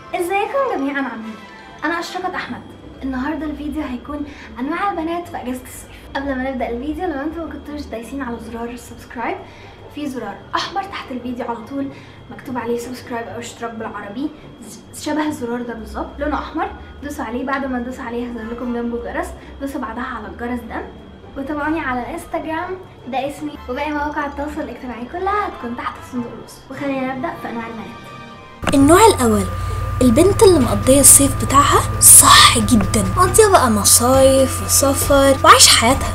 ازيكم جميعا عاملين إيه؟ انا اشرقت احمد النهارده الفيديو هيكون انواع البنات في اجازه الصيف قبل ما نبدا الفيديو لو انتم ما كنتوش دايسين على زرار السبسكرايب في زرار احمر تحت الفيديو على طول مكتوب عليه سبسكرايب او اشتراك بالعربي شبه الزرار ده بالظبط لونه احمر دوسوا عليه بعد ما تدوسوا عليه هيظهر لكم جنبه جرس دوسوا بعدها على الجرس ده وتابعوني على الانستجرام ده اسمي وباقي مواقع التواصل الاجتماعي كلها هتكون تحت في صندوق الوصف وخلينا نبدا في انواع البنات النوع الأول البنت اللي مقضية الصيف بتاعها صح جدا مقضية بقى مصايف وسفر وعايش حياتها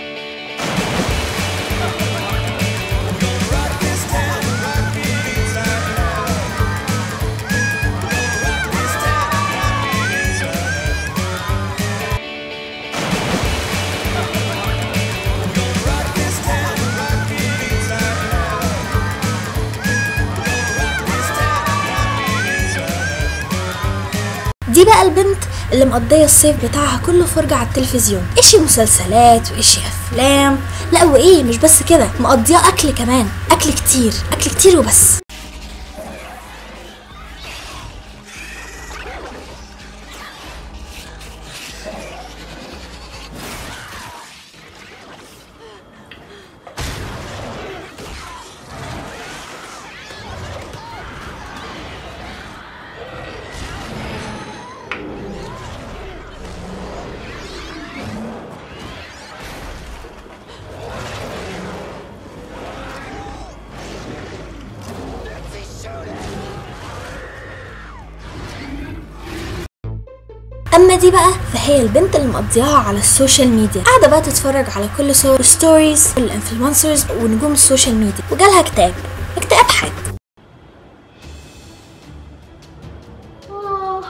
دي بقى البنت اللي مقضية الصيف بتاعها كله فرجة على التلفزيون اشي مسلسلات واشي افلام لا وايه مش بس كده مقضية اكل كمان اكل كتير اكل كتير وبس اما دي بقى فهي البنت اللي مقضياها على السوشيال ميديا قاعده بقى تتفرج على كل صور ستوريز الانفلونسرز ونجوم السوشيال ميديا وجالها اكتئاب اكتئاب حاد آه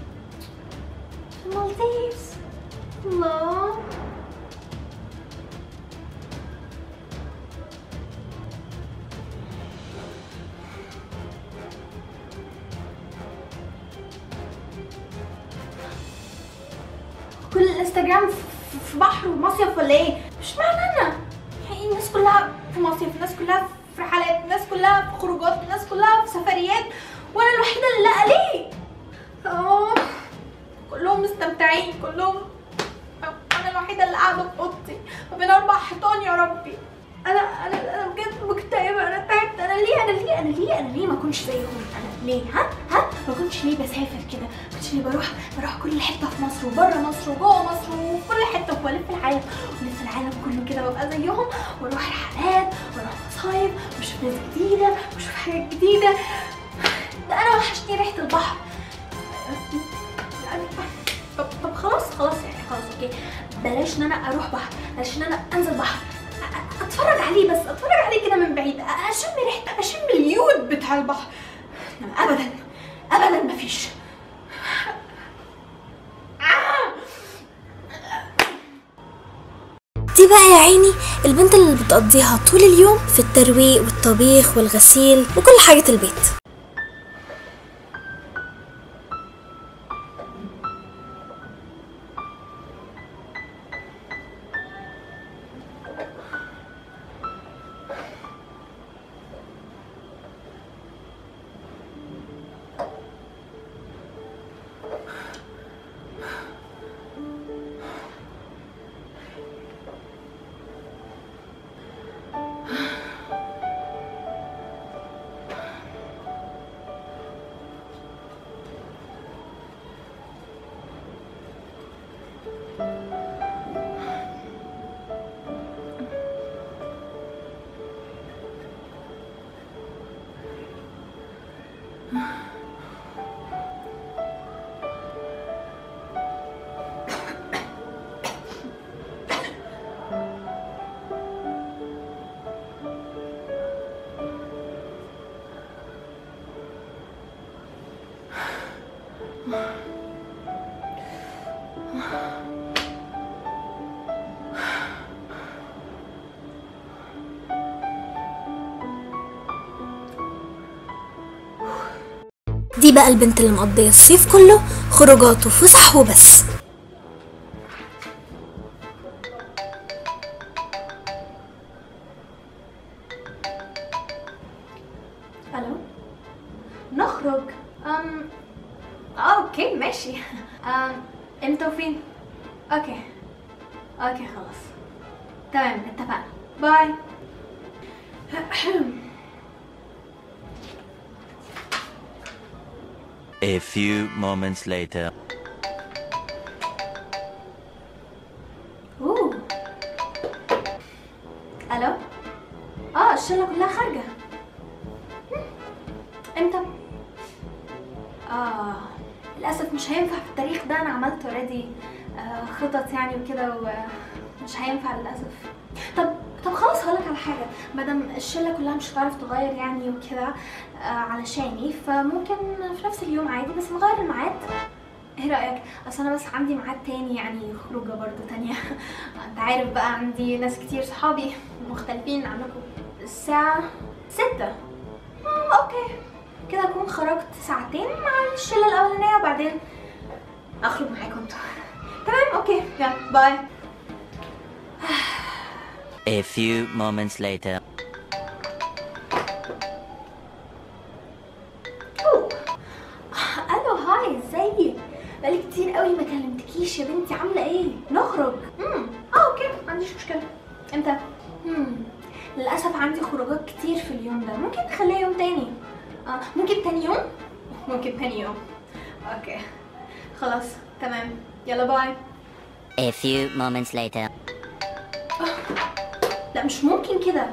المالديفز الله كل الانستجرام في- في بحر ومصيف ولا ايه؟ مش معنى انا يعني الناس كلها في مصيف الناس كلها في رحلات الناس كلها في خروجات الناس كلها في سفريات وانا الوحيده اللي لا ليه؟ اه كلهم مستمتعين كلهم انا الوحيده اللي قاعده في اوضتي ما بين اربع حيطان يا ربي انا انا انا بجد مكتئبه انا تعبت انا ليه انا ليه انا ليه انا ليه ما كنتش زيهم انا ليه ها ها ما كنتش ليه بسافر كده ما كنتش ليه بروح بروح كل حته في مصر وبره مصر وجوه مصر وفي كل حته والف العالم ولف العالم كله كده ببقى زيهم واروح رحلات واروح مصايف واشوف ناس جديده واشوف حاجات جديده ده انا وحشتني ريحه البحر طب طب خلاص خلاص يعني خلاص اوكي بلاش ان انا اروح بحر بلاش ان انا انزل بحر أ- أ- اتفرج عليه بس اتفرج عليه كده من بعيد أ- اشم ريحته اشم اليود بتاع البحر إنما ابدا ابدا مفيش دي بقى يا عيني البنت اللي بتقضيها طول اليوم في الترويق والطبيخ والغسيل وكل حاجة البيت دي بقى البنت اللي مقضية الصيف كله خروجات وفسح وبس الو نخرج أم اه اوكي ماشي آم، امتى وفين اوكي اوكي خلاص تمام اتفقنا باي A few moments later. اوه الو اه الشله كلها خارجه هم، امتى اه للاسف مش هينفع في التاريخ ده انا عملت اوريدي آه خطط يعني وكده ومش هينفع للاسف طب طب خلاص هقولك على حاجه مادام الشله كلها مش هتعرف تغير يعني وكده آه علشاني فممكن في نفس اليوم عادي بس نغير الميعاد ايه رايك اصل انا بس عندي ميعاد تاني يعني خروجه برضو تانية انت عارف بقى عندي ناس كتير صحابي مختلفين عنكم الساعه ستة مم، اوكي كده اكون خرجت ساعتين مع الشله الاولانيه وبعدين اخرج معاكم انتوا تمام اوكي يلا باي A few moments later. أوه. الو هاي ازيك بقالي كتير قوي ما كلمتكيش يا بنتي عامله ايه نخرج امم اه اوكي ما عنديش مشكله امتى امم للاسف عندي خروجات كتير في اليوم ده ممكن نخليها يوم تاني اه ممكن تاني يوم ممكن تاني يوم اوكي خلاص تمام يلا باي A few moments later. لا مش ممكن كده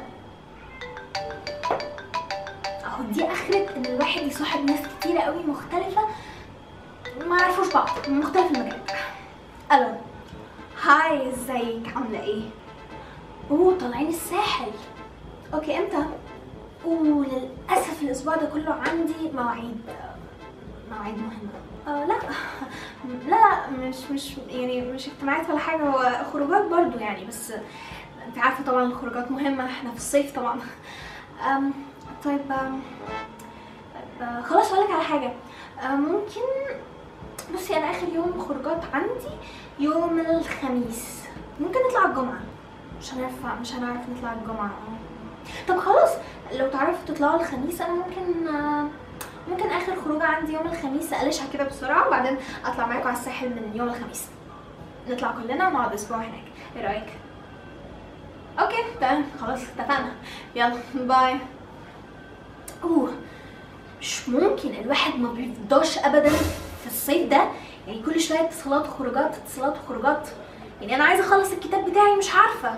اهو دي اخرة ان الواحد يصاحب ناس كتيرة قوي مختلفة ما يعرفوش بعض من مختلف المجالات الو هاي ازيك عاملة ايه اوه طالعين الساحل اوكي امتى اوه للاسف الاسبوع ده كله عندي مواعيد مواعيد مهمة آه لا لا لا مش مش يعني مش اجتماعات ولا حاجة هو خروجات برضو يعني بس انت عارفة طبعا الخروجات مهمة احنا في الصيف طبعا أم طيب أم طيب، آه، خلاص هقولك على حاجة آه، ممكن بصي انا اخر يوم خروجات عندي يوم الخميس ممكن نطلع الجمعة مش هنعرف مش هنعرف نطلع الجمعة طب خلاص لو تعرفوا تطلعوا الخميس انا ممكن آه، ممكن اخر خروجه عندي يوم الخميس اقلشها كده بسرعه وبعدين اطلع معاكم على الساحل من يوم الخميس نطلع كلنا ونقعد اسبوع هناك ايه رايك اوكي تمام خلاص اتفقنا يلا باي اوه مش ممكن الواحد ما بيفضاش ابدا في الصيف ده يعني كل شويه اتصالات وخروجات اتصالات وخروجات يعني انا عايزه اخلص الكتاب بتاعي مش عارفه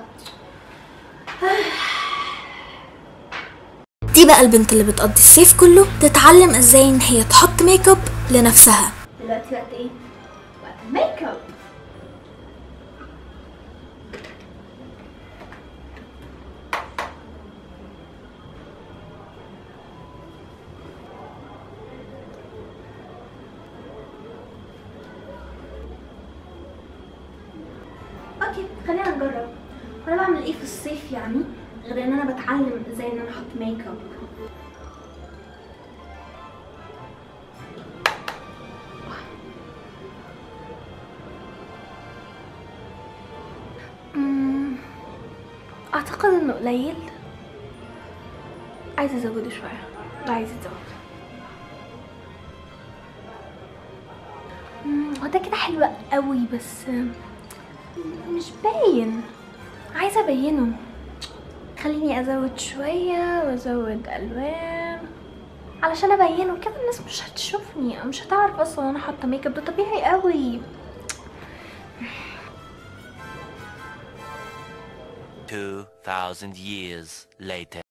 دي بقى البنت اللي بتقضي الصيف كله تتعلم ازاي ان هي تحط ميك اب لنفسها دلوقتي وقت ايه وقت الميك اب اوكي خلينا نجرب انا بعمل ايه في الصيف يعني غير ان انا بتعلم ازاي ان انا احط ميك اب مم، اعتقد انه قليل عايزه ازوده شويه لا عايزه ازود مم، هو ده كده حلو قوي بس مش باين عايزه ابينه خليني ازود شويه وازود الوان علشان ابينه كده الناس مش هتشوفني او مش هتعرف اصلا انا حاطه ميك اب ده طبيعي قوي 2,000 years later.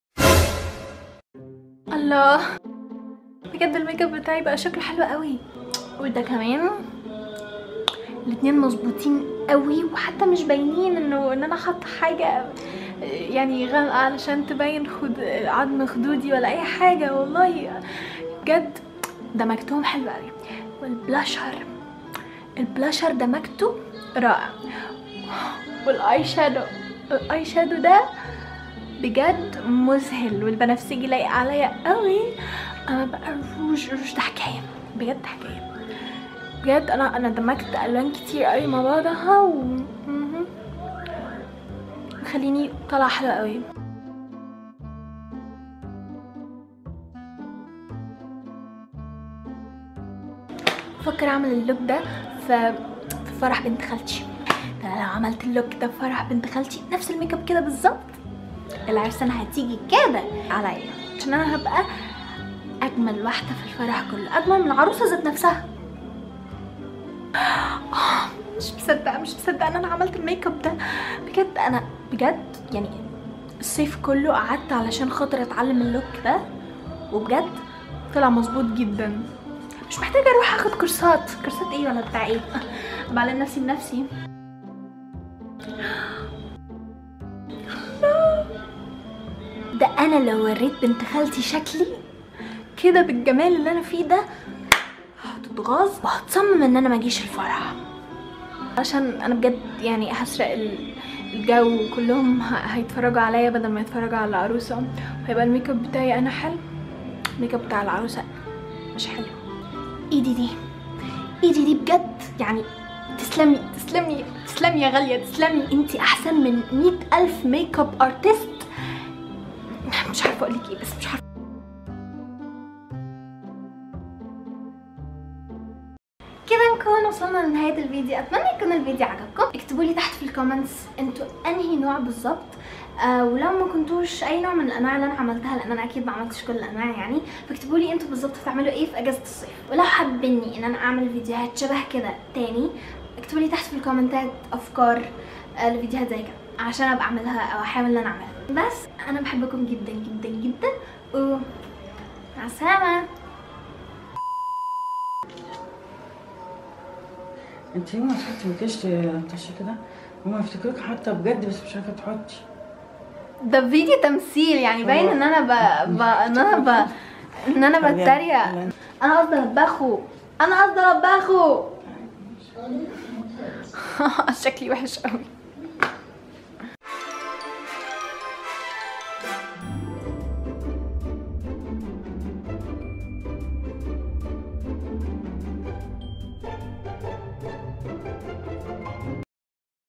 الله بجد الميك اب بتاعي بقى شكله حلو قوي وده كمان الاتنين مظبوطين قوي وحتى مش باينين انه ان انا حاطه حاجه يعني غامقه علشان تبين خد... عظم خدودي ولا اي حاجه والله بجد دمجتهم حلو قوي والبلاشر البلاشر دمجته رائع والاي شادو الاي شادو ده بجد مذهل والبنفسجي لايق عليا قوي اما بقى الروج الروج ده حكايه بجد حكايه بجد انا انا دمجت الوان كتير قوي مع بعضها و مهم. خليني طالعه حلوه قوي بفكر اعمل اللوك ده في في فرح بنت خالتي ده أنا لو عملت اللوك ده في فرح بنت خالتي نفس الميك اب كده بالظبط العرسانة هتيجي كده عليا عشان انا هبقى اجمل واحدة في الفرح كله اجمل من العروسة ذات نفسها آه، مش مصدقة مش مصدقة ان انا عملت الميك اب ده بجد انا بجد يعني الصيف كله قعدت علشان خاطر اتعلم اللوك ده وبجد طلع مظبوط جدا مش محتاجة اروح اخد كورسات كورسات ايه ولا بتاع ايه بعلم نفسي بنفسي ده انا لو وريت بنت خالتي شكلي كده بالجمال اللي انا فيه ده هتتغاظ وهتصمم ان انا ما اجيش الفرح عشان انا بجد يعني هسرق ال- الجو كلهم ه- هيتفرجوا عليا بدل ما يتفرجوا على العروسه وهيبقى الميك اب بتاعي انا حلو الميك اب بتاع العروسه مش حلو ايدي دي ايدي دي بجد يعني تسلمي تسلمي تسلمي يا غاليه تسلمي انتي احسن من مئة الف ميك اب ارتست مش عارفه اقول لك ايه بس مش عارفه كده نكون وصلنا لنهايه الفيديو اتمنى يكون الفيديو عجبكم اكتبوا لي تحت في الكومنتس انتوا انهي نوع بالظبط آه ولو ما كنتوش اي نوع من الانواع اللي انا عملتها لان انا اكيد ما عملتش كل الانواع يعني فاكتبوا لي انتوا بالظبط هتعملوا ايه في اجازه الصيف ولو حابيني ان انا اعمل فيديوهات شبه كده تاني اكتبوا لي تحت في الكومنتات افكار آه لفيديوهات زي كده عشان ابقى اعملها او احاول ان انا اعملها بس انا بحبكم جدا جدا جدا و مع السلامه انت يوم ما تحطي مكياج تطشي كده هما يفتكروك حاطه بجد بس مش عارفه تحطي ده فيديو تمثيل يعني باين ان انا ب... ب... ان انا ب... ان انا بتريق انا قصدي البخو انا قصدي البخو شكلي وحش قوي